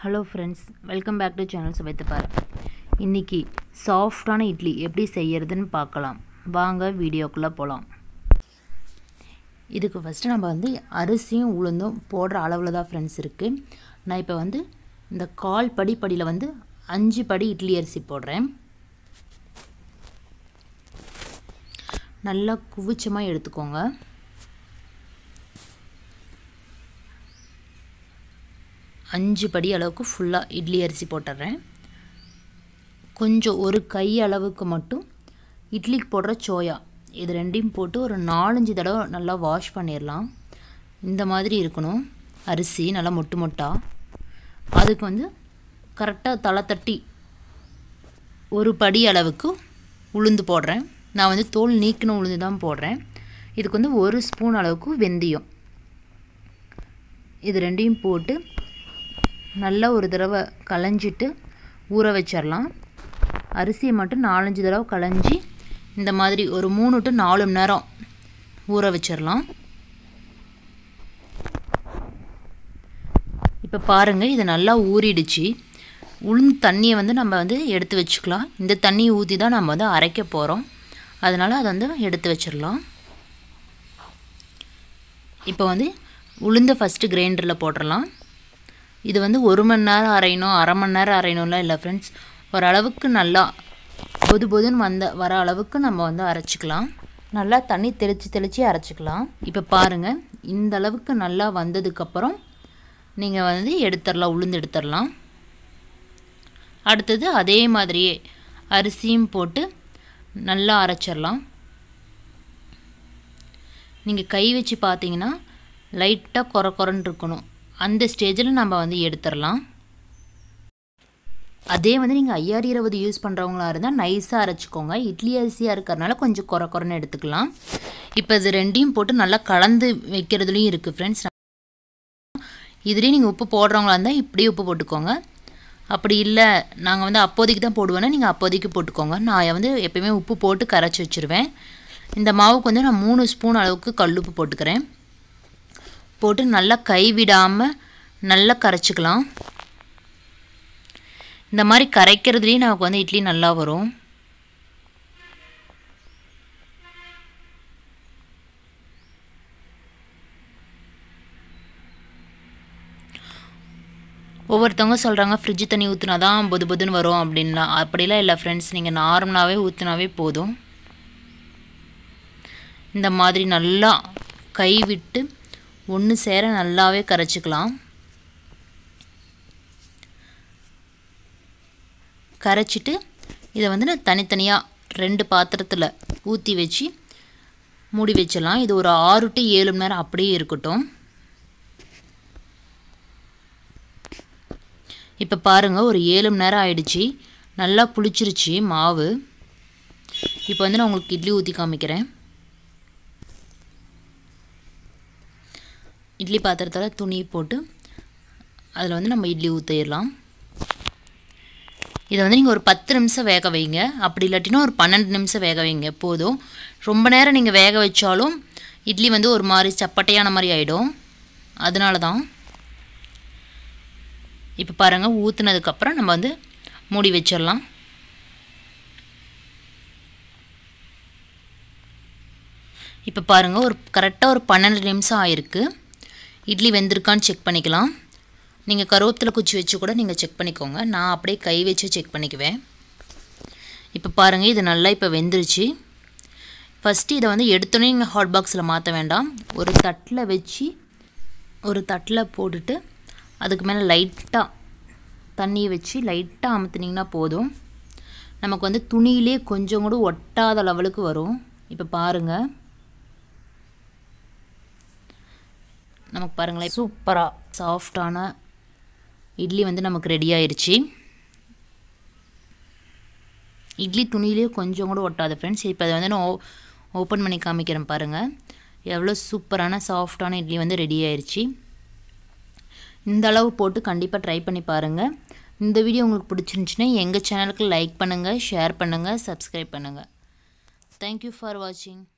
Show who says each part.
Speaker 1: hello friends welcome back to channel Suvaithuppar இன்றைக்கி சாஃப்டான இட்லி எப்படி செய்யறதுன்னு பார்க்கலாம் வாங்க வீடியோக்குள்ளே போகலாம் இதுக்கு ஃபஸ்ட்டு நம்ம வந்து அரிசியும் உளுந்தும் போடுற அளவில் தான் ஃப்ரெண்ட்ஸ் இருக்குது நான் இப்போ வந்து இந்த கால் படி படியில் வந்து அஞ்சு படி இட்லி அரிசி போடுறேன் நல்லா குவிச்சமாக எடுத்துக்கோங்க அஞ்சு படி அளவுக்கு ஃபுல்லாக இட்லி அரிசி போட்டுடுறேன் கொஞ்சம் ஒரு கை அளவுக்கு மட்டும் இட்லிக்கு போடுற சோயா இது ரெண்டையும் போட்டு ஒரு நாலஞ்சு தடவை நல்லா வாஷ் பண்ணிடலாம் இந்த மாதிரி இருக்கணும் அரிசி நல்லா மொட்டு மொட்டாக அதுக்கு வந்து கரெக்டாக தலை தட்டி ஒரு படி அளவுக்கு உளுந்து போடுறேன் நான் வந்து தோல் நீக்கின உளுந்து தான் போடுறேன் இதுக்கு வந்து ஒரு ஸ்பூன் அளவுக்கு வெந்தயம் இது ரெண்டையும் போட்டு நல்லா ஒரு தடவை களைஞ்சிட்டு ஊற வச்சிடலாம் அரிசியை மட்டும் நாலஞ்சு தடவை களைஞ்சி இந்த மாதிரி ஒரு மூணு டு நாலு மணி நேரம் ஊற வச்சிடலாம் இப்போ பாருங்கள் இது நல்லா ஊறிடுச்சு உளுந்து தண்ணியை வந்து நம்ம வந்து எடுத்து வச்சுக்கலாம் இந்த தண்ணியை ஊற்றி தான் நம்ம வந்து அரைக்க போகிறோம் அதனால் அதை வந்து எடுத்து வச்சிடலாம் இப்போ வந்து உளுந்தை ஃபஸ்ட்டு கிரைண்டரில் போட்டுடலாம் இது வந்து ஒரு மணி நேரம் அரையணும் அரை மணி நேரம் அரையணும்லாம் இல்லை ஃப்ரெண்ட்ஸ் ஓரளவுக்கு நல்லா பொது பொதுன்னு வந்த வர அளவுக்கு நம்ம வந்து அரைச்சிக்கலாம் நல்லா தண்ணி தெளித்து தெளித்து அரைச்சிக்கலாம் இப்போ பாருங்கள் இந்த அளவுக்கு நல்லா வந்ததுக்கப்புறம் நீங்கள் வந்து எடுத்துடலாம் உளுந்து எடுத்துடலாம் அடுத்தது அதே மாதிரியே அரிசியும் போட்டு நல்லா அரைச்சிடலாம் நீங்கள் கை வச்சு பார்த்தீங்கன்னா லைட்டாக குறை குறைன்னு இருக்கணும் அந்த ஸ்டேஜில் நம்ம வந்து எடுத்துடலாம் அதே வந்து நீங்கள் ஐஆர் இருபது யூஸ் பண்ணுறவங்களா இருந்தால் நைஸாக அரைச்சிக்கோங்க இட்லி அரிசியாக இருக்கிறதுனால கொஞ்சம் குறை குறைன்னு எடுத்துக்கலாம் இப்போ இது ரெண்டையும் போட்டு நல்லா கலந்து வைக்கிறதுலையும் இருக்குது ஃப்ரெண்ட்ஸ் இதுலேயும் நீங்கள் உப்பு போடுறவங்களா இருந்தால் இப்படியே உப்பு போட்டுக்கோங்க அப்படி இல்லை நாங்கள் வந்து அப்போதைக்கு தான் போடுவேன்னா நீங்கள் அப்போதைக்கு போட்டுக்கோங்க நான் வந்து எப்பயுமே உப்பு போட்டு கரைச்சி வச்சுருவேன் இந்த மாவுக்கு வந்து நான் மூணு ஸ்பூன் அளவுக்கு கல்லுப்பு போட்டுக்கிறேன் போட்டு நல்லா கைவிடாமல் நல்லா கரைச்சிக்கலாம் இந்த மாதிரி கரைக்கிறதுலேயும் நமக்கு வந்து இட்லி நல்லா வரும் ஒவ்வொருத்தவங்க சொல்கிறாங்க ஃப்ரிட்ஜ் தண்ணி ஊற்றினா தான் பொது பொதுன்னு வரும் அப்படின்லாம் அப்படிலாம் இல்லை ஃப்ரெண்ட்ஸ் நீங்கள் நார்மலாகவே ஊற்றினாவே போதும் இந்த மாதிரி நல்லா கை விட்டு ஒன்று சேர நல்லாவே கரைச்சிக்கலாம் கரைச்சிட்டு இதை வந்து நான் தனித்தனியாக ரெண்டு பாத்திரத்தில் ஊற்றி வச்சு மூடி வச்சிடலாம் இது ஒரு ஆறு டு ஏழு மணி நேரம் அப்படியே இருக்கட்டும் இப்போ பாருங்கள் ஒரு ஏழு மணி நேரம் ஆயிடுச்சு நல்லா புளிச்சிருச்சு மாவு இப்போ வந்து நான் உங்களுக்கு இட்லி ஊற்றி காமிக்கிறேன் இட்லி பாத்திரத்தில் துணி போட்டு அதில் வந்து நம்ம இட்லி ஊற்றிடலாம் இதை வந்து நீங்கள் ஒரு பத்து நிமிஷம் வேக வைங்க அப்படி இல்லாட்டினா ஒரு பன்னெண்டு நிமிஷம் வேக வைங்க போதும் ரொம்ப நேரம் நீங்கள் வேக வச்சாலும் இட்லி வந்து ஒரு மாதிரி சப்பட்டையான மாதிரி ஆகிடும் அதனால தான் இப்போ பாருங்கள் ஊற்றுனதுக்கப்புறம் நம்ம வந்து மூடி வச்சிடலாம் இப்போ பாருங்கள் ஒரு கரெக்டாக ஒரு பன்னெண்டு நிமிஷம் ஆயிருக்கு இட்லி வெந்திருக்கான்னு செக் பண்ணிக்கலாம் நீங்கள் கருவேப்பில் குச்சி வச்சு கூட நீங்கள் செக் பண்ணிக்கோங்க நான் அப்படியே கை வச்சு செக் பண்ணிக்குவேன் இப்போ பாருங்கள் இது நல்லா இப்போ வெந்துருச்சு ஃபஸ்ட்டு இதை வந்து எடுத்தோன்னே நீங்கள் ஹாட் பாக்ஸில் மாற்ற வேண்டாம் ஒரு தட்டில் வச்சு ஒரு தட்டில் போட்டுட்டு அதுக்கு மேலே லைட்டாக தண்ணியை வச்சு லைட்டாக அமுத்துனிங்கன்னா போதும் நமக்கு வந்து துணியிலே கொஞ்சம் கூட ஒட்டாத லெவலுக்கு வரும் இப்போ பாருங்கள் நமக்கு பாருங்களேன் சூப்பராக சாஃப்டான இட்லி வந்து நமக்கு ரெடி ஆயிடுச்சு இட்லி துணியிலே கொஞ்சம் கூட ஒட்டாது ஃப்ரெண்ட்ஸ் இப்போ அதை வந்து நான் ஓப்பன் பண்ணி காமிக்கிறேன் பாருங்கள் எவ்வளோ சூப்பரான சாஃப்டான இட்லி வந்து ரெடி ஆயிடுச்சு இந்த அளவு போட்டு கண்டிப்பாக ட்ரை பண்ணி பாருங்கள் இந்த வீடியோ உங்களுக்கு பிடிச்சிருந்துச்சின்னா எங்கள் சேனலுக்கு லைக் பண்ணுங்கள் ஷேர் பண்ணுங்கள் சப்ஸ்கிரைப் பண்ணுங்கள் தேங்க்யூ ஃபார் வாட்சிங்